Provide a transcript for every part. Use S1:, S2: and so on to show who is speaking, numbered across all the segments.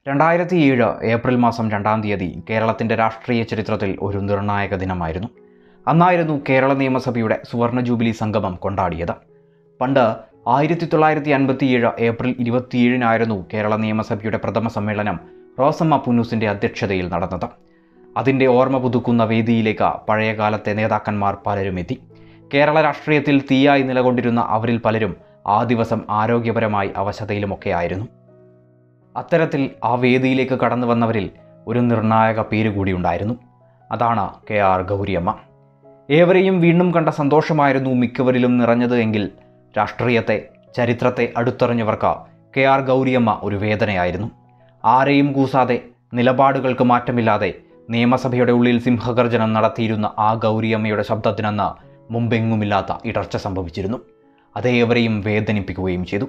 S1: രണ്ടായിരത്തി ഏഴ് ഏപ്രിൽ മാസം രണ്ടാം തീയതി കേരളത്തിൻ്റെ രാഷ്ട്രീയ ചരിത്രത്തിൽ ഒരു നിർണായക ദിനമായിരുന്നു അന്നായിരുന്നു കേരള നിയമസഭയുടെ സുവർണ ജൂബിലി സംഗമം കൊണ്ടാടിയത് പണ്ട് ആയിരത്തി തൊള്ളായിരത്തി അൻപത്തിയേഴ് ഏപ്രിൽ ഇരുപത്തിയേഴിനായിരുന്നു കേരള നിയമസഭയുടെ പ്രഥമ സമ്മേളനം റോസമ്മ പുന്നൂസിൻ്റെ അധ്യക്ഷതയിൽ നടന്നത് അതിൻ്റെ ഓർമ്മ പുതുക്കുന്ന വേദിയിലേക്ക് പഴയകാലത്തെ നേതാക്കന്മാർ പലരും എത്തി കേരള രാഷ്ട്രീയത്തിൽ തീയായി നിലകൊണ്ടിരുന്ന അവരിൽ പലരും ആ ദിവസം ആരോഗ്യപരമായി അവശതയിലുമൊക്കെ ആയിരുന്നു അത്തരത്തിൽ ആ വേദിയിലേക്ക് കടന്നു വന്നവരിൽ ഒരു നിർണായക പേര് കൂടി ഉണ്ടായിരുന്നു അതാണ് കെ ആർ ഗൗരിയമ്മ ഏവരെയും വീണ്ടും കണ്ട സന്തോഷമായിരുന്നു മിക്കവരിലും നിറഞ്ഞത് എങ്കിൽ രാഷ്ട്രീയത്തെ ചരിത്രത്തെ അടുത്തറിഞ്ഞവർക്ക് കെ ആർ ഗൗരിയമ്മ ഒരു വേദനയായിരുന്നു ആരെയും കൂസാതെ നിലപാടുകൾക്ക് മാറ്റമില്ലാതെ നിയമസഭയുടെ ഉള്ളിൽ സിംഹഗർജനം നടത്തിയിരുന്ന ആ ഗൗരിയമ്മയുടെ ശബ്ദത്തിനന്ന് മുമ്പെങ്ങുമില്ലാത്ത ഇടർച്ച സംഭവിച്ചിരുന്നു അതേവരെയും വേദനിപ്പിക്കുകയും ചെയ്തു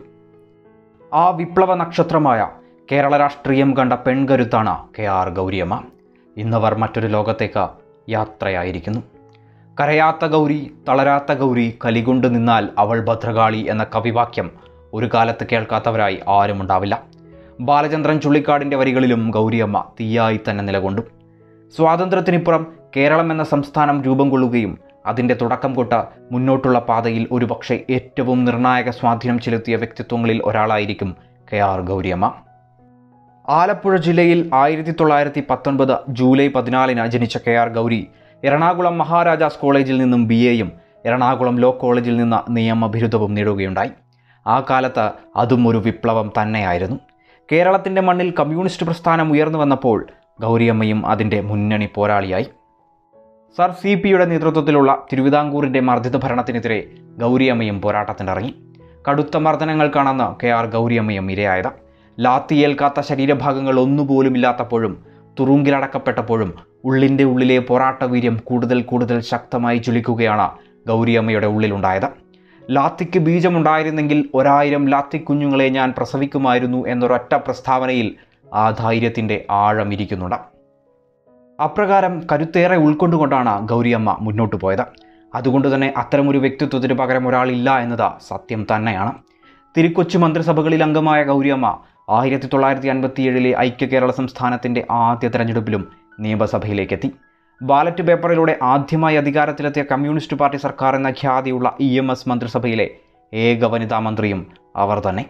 S1: ആ വിപ്ലവ നക്ഷത്രമായ കേരള രാഷ്ട്രീയം കണ്ട പെൺകരുത്താണ് കെ ആർ ഗൗരിയമ്മ ഇന്നവർ മറ്റൊരു ലോകത്തേക്ക് യാത്രയായിരിക്കുന്നു കരയാത്ത ഗൗരി തളരാത്ത ഗൗരി കലികൊണ്ട് നിന്നാൽ അവൾ ഭദ്രകാളി എന്ന കവിവാക്യം ഒരു കാലത്ത് കേൾക്കാത്തവരായി ആരുമുണ്ടാവില്ല ബാലചന്ദ്രൻ ചുള്ളിക്കാടിൻ്റെ വരികളിലും ഗൗരിയമ്മ തീയായി തന്നെ നിലകൊണ്ടു സ്വാതന്ത്ര്യത്തിനിപ്പുറം കേരളം എന്ന സംസ്ഥാനം രൂപം കൊള്ളുകയും അതിൻ്റെ തുടക്കം തൊട്ട് മുന്നോട്ടുള്ള പാതയിൽ ഒരുപക്ഷെ ഏറ്റവും നിർണായക സ്വാധീനം ചെലുത്തിയ വ്യക്തിത്വങ്ങളിൽ ഒരാളായിരിക്കും കെ ആർ ഗൗരിയമ്മ ആലപ്പുഴ ജില്ലയിൽ ആയിരത്തി തൊള്ളായിരത്തി പത്തൊൻപത് ജൂലൈ പതിനാലിന് ജനിച്ച കെ ആർ ഗൗരി എറണാകുളം മഹാരാജാസ് കോളേജിൽ നിന്നും ബി എയും എറണാകുളം ലോ കോളേജിൽ നിന്ന് നിയമ ബിരുദവും നേടുകയുണ്ടായി ആ കാലത്ത് അതും ഒരു വിപ്ലവം തന്നെയായിരുന്നു കേരളത്തിൻ്റെ മണ്ണിൽ കമ്മ്യൂണിസ്റ്റ് പ്രസ്ഥാനം ഉയർന്നു വന്നപ്പോൾ ഗൗരിയമ്മയും അതിൻ്റെ മുന്നണി പോരാളിയായി സർ സി പിയുടെ നേതൃത്വത്തിലുള്ള തിരുവിതാംകൂറിൻ്റെ മർദ്ദിത ഭരണത്തിനെതിരെ ഗൗരിയമ്മയും പോരാട്ടത്തിനിറങ്ങി കടുത്ത മർദ്ദനങ്ങൾക്കാണെന്ന് കെ ആർ ഗൗരിയമ്മയും ഇരയായത് ലാത്തിയേൽക്കാത്ത ശരീരഭാഗങ്ങൾ ഒന്നുപോലുമില്ലാത്തപ്പോഴും തുറുങ്കിലടക്കപ്പെട്ടപ്പോഴും ഉള്ളിൻ്റെ ഉള്ളിലെ പോരാട്ടവീര്യം കൂടുതൽ കൂടുതൽ ശക്തമായി ജ്വലിക്കുകയാണ് ഗൗരിയമ്മയുടെ ഉള്ളിലുണ്ടായത് ലാത്തിക്ക് ബീജമുണ്ടായിരുന്നെങ്കിൽ ഒരായിരം ലാത്തി കുഞ്ഞുങ്ങളെ ഞാൻ പ്രസവിക്കുമായിരുന്നു എന്നൊരൊറ്റ പ്രസ്താവനയിൽ ആ ധൈര്യത്തിൻ്റെ ആഴം ഇരിക്കുന്നുണ്ട് അപ്രകാരം കരുത്തേറെ ഉൾക്കൊണ്ടുകൊണ്ടാണ് ഗൗരിയമ്മ മുന്നോട്ട് പോയത് അതുകൊണ്ട് തന്നെ അത്തരമൊരു വ്യക്തിത്വത്തിന് പകരം ഒരാളില്ല എന്നത് സത്യം തന്നെയാണ് തിരുക്കൊച്ചി മന്ത്രിസഭകളിൽ അംഗമായ ഗൗരിയമ്മ ആയിരത്തി തൊള്ളായിരത്തി അൻപത്തിയേഴിലെ ഐക്യ കേരള സംസ്ഥാനത്തിൻ്റെ ആദ്യ തെരഞ്ഞെടുപ്പിലും നിയമസഭയിലേക്കെത്തി ബാലറ്റ് പേപ്പറിലൂടെ ആദ്യമായി അധികാരത്തിലെത്തിയ കമ്മ്യൂണിസ്റ്റ് പാർട്ടി സർക്കാർ എന്ന ഖ്യാതിയുള്ള ഇ എം എസ് മന്ത്രിസഭയിലെ ഏക വനിതാ മന്ത്രിയും അവർ തന്നെ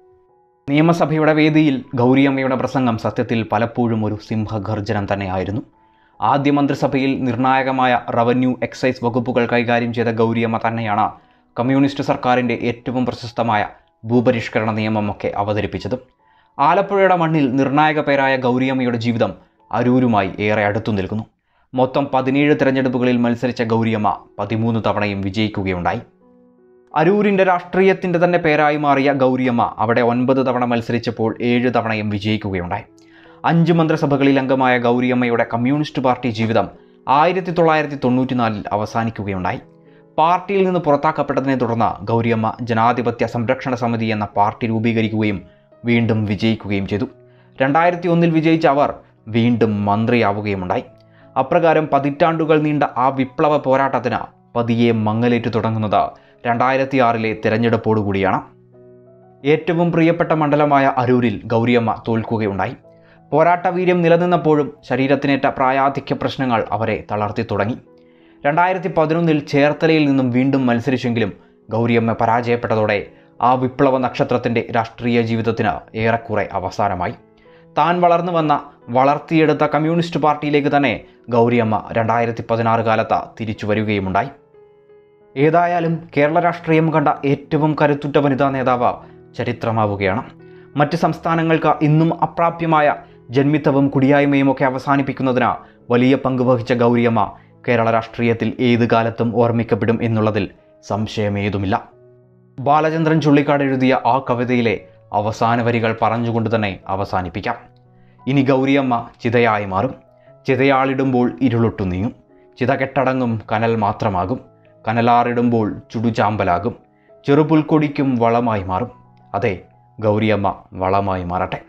S1: നിയമസഭയുടെ വേദിയിൽ ഗൗരിയമ്മയുടെ പ്രസംഗം സത്യത്തിൽ പലപ്പോഴും ഒരു സിംഹഗർജനം തന്നെയായിരുന്നു ആദ്യ മന്ത്രിസഭയിൽ നിർണായകമായ റവന്യൂ എക്സൈസ് വകുപ്പുകൾ കൈകാര്യം ചെയ്ത ഗൗരിയമ്മ തന്നെയാണ് കമ്മ്യൂണിസ്റ്റ് സർക്കാരിൻ്റെ ഏറ്റവും പ്രശസ്തമായ ഭൂപരിഷ്കരണ നിയമമൊക്കെ അവതരിപ്പിച്ചതും ആലപ്പുഴയുടെ മണ്ണിൽ നിർണായക പേരായ ഗൗരിയമ്മയുടെ ജീവിതം അരൂരുമായി ഏറെ അടുത്തു നിൽക്കുന്നു മൊത്തം പതിനേഴ് തിരഞ്ഞെടുപ്പുകളിൽ മത്സരിച്ച ഗൗരിയമ്മ പതിമൂന്ന് തവണയും വിജയിക്കുകയുണ്ടായി അരൂരിൻ്റെ രാഷ്ട്രീയത്തിൻ്റെ തന്നെ പേരായി മാറിയ ഗൗരിയമ്മ അവിടെ ഒൻപത് തവണ മത്സരിച്ചപ്പോൾ ഏഴ് തവണയും വിജയിക്കുകയുണ്ടായി അഞ്ച് മന്ത്രിസഭകളിൽ അംഗമായ ഗൗരിയമ്മയുടെ കമ്മ്യൂണിസ്റ്റ് പാർട്ടി ജീവിതം ആയിരത്തി തൊള്ളായിരത്തി തൊണ്ണൂറ്റിനാലിൽ അവസാനിക്കുകയുണ്ടായി പാർട്ടിയിൽ നിന്ന് പുറത്താക്കപ്പെട്ടതിനെ തുടർന്ന് ഗൗരിയമ്മ ജനാധിപത്യ സംരക്ഷണ സമിതി എന്ന പാർട്ടി രൂപീകരിക്കുകയും വീണ്ടും വിജയിക്കുകയും ചെയ്തു രണ്ടായിരത്തി ഒന്നിൽ വിജയിച്ച അവർ വീണ്ടും മന്ത്രിയാവുകയുമുണ്ടായി അപ്രകാരം പതിറ്റാണ്ടുകൾ നീണ്ട ആ വിപ്ലവ പോരാട്ടത്തിന് പതിയെ മങ്ങലേറ്റു തുടങ്ങുന്നത് രണ്ടായിരത്തി ആറിലെ തിരഞ്ഞെടുപ്പോടുകൂടിയാണ് ഏറ്റവും പ്രിയപ്പെട്ട മണ്ഡലമായ അരൂരിൽ ഗൗരിയമ്മ തോൽക്കുകയുണ്ടായി പോരാട്ടവീര്യം നിലനിന്നപ്പോഴും ശരീരത്തിനേറ്റ പ്രായാധിക്യ പ്രശ്നങ്ങൾ അവരെ തളർത്തി തുടങ്ങി രണ്ടായിരത്തി പതിനൊന്നിൽ ചേർത്തലയിൽ നിന്നും വീണ്ടും മത്സരിച്ചെങ്കിലും ഗൗരിയമ്മ പരാജയപ്പെട്ടതോടെ ആ വിപ്ലവ നക്ഷത്രത്തിൻ്റെ രാഷ്ട്രീയ ജീവിതത്തിന് ഏറെക്കുറെ അവസാനമായി താൻ വളർന്നു വന്ന വളർത്തിയെടുത്ത കമ്മ്യൂണിസ്റ്റ് പാർട്ടിയിലേക്ക് തന്നെ ഗൗരിയമ്മ രണ്ടായിരത്തി പതിനാറ് കാലത്ത് തിരിച്ചു വരികയുമുണ്ടായി ഏതായാലും കേരള രാഷ്ട്രീയം കണ്ട ഏറ്റവും കരുത്തുറ്റ വനിതാ നേതാവ് ചരിത്രമാവുകയാണ് മറ്റ് സംസ്ഥാനങ്ങൾക്ക് ഇന്നും അപ്രാപ്യമായ ജന്മിത്തവും കുടിയായ്മയും ഒക്കെ അവസാനിപ്പിക്കുന്നതിന് വലിയ പങ്ക് വഹിച്ച ഗൗരിയമ്മ കേരള രാഷ്ട്രീയത്തിൽ ഏത് കാലത്തും ഓർമ്മിക്കപ്പെടും എന്നുള്ളതിൽ സംശയമേതുമില്ല ബാലചന്ദ്രൻ ചുള്ളിക്കാട് എഴുതിയ ആ കവിതയിലെ അവസാന വരികൾ പറഞ്ഞുകൊണ്ട് തന്നെ അവസാനിപ്പിക്കാം ഇനി ഗൗരിയമ്മ ചിതയായി മാറും ചിതയാളിടുമ്പോൾ ഇരുളൊട്ടു നീങ്ങും ചിത കെട്ടടങ്ങും കനൽ മാത്രമാകും കനലാറിടുമ്പോൾ ചുടുചാമ്പലാകും ചെറുപുൽക്കൊടിക്കും വളമായി മാറും അതെ ഗൗരിയമ്മ വളമായി മാറട്ടെ